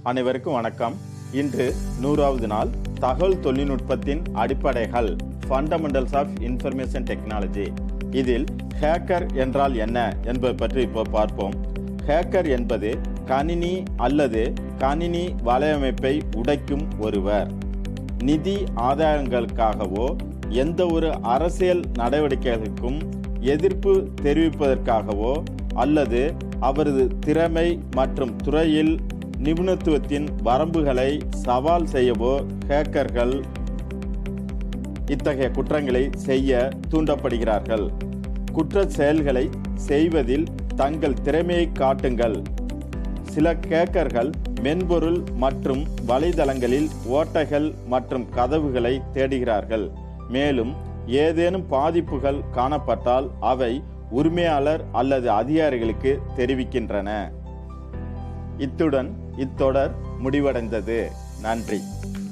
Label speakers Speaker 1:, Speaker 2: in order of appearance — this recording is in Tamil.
Speaker 1: அனைவருக்கும் வணக்கம் இன்று நூறாவது நாள் தகவல் தொழில்நுட்பத்தின் அடிப்படைகள் ஃபண்டமெண்டல்ஸ் ஆஃப் இன்ஃபர்மேஷன் டெக்னாலஜி இதில் ஹேக்கர் என்றால் என்ன என்பது பற்றி இப்போ பார்ப்போம் ஹேக்கர் என்பது கணினி அல்லது கணினி வலையமைப்பை உடைக்கும் ஒருவர் நிதி ஆதாயங்களுக்காகவோ எந்த ஒரு அரசியல் நடவடிக்கைகளுக்கும் எதிர்ப்பு தெரிவிப்பதற்காகவோ அல்லது அவரது திறமை மற்றும் துறையில் நிபுணத்துவத்தின் வரம்புகளை சவால் செய்யவோ ஹேக்கர்கள் இத்தகைய குற்றங்களை செய்ய தூண்டப்படுகிறார்கள் குற்ற செயல்களை செய்வதில் தங்கள் திறமையை காட்டுங்கள் சில ஹேக்கர்கள் மென்பொருள் மற்றும் வலைதளங்களில் ஓட்டைகள் மற்றும் கதவுகளை தேடுகிறார்கள் மேலும் ஏதேனும் பாதிப்புகள் காணப்பட்டால் அவை உரிமையாளர் அல்லது அதிகாரிகளுக்கு தெரிவிக்கின்றன இத்துடன் இத்தொடர் முடிவடைந்தது நன்றி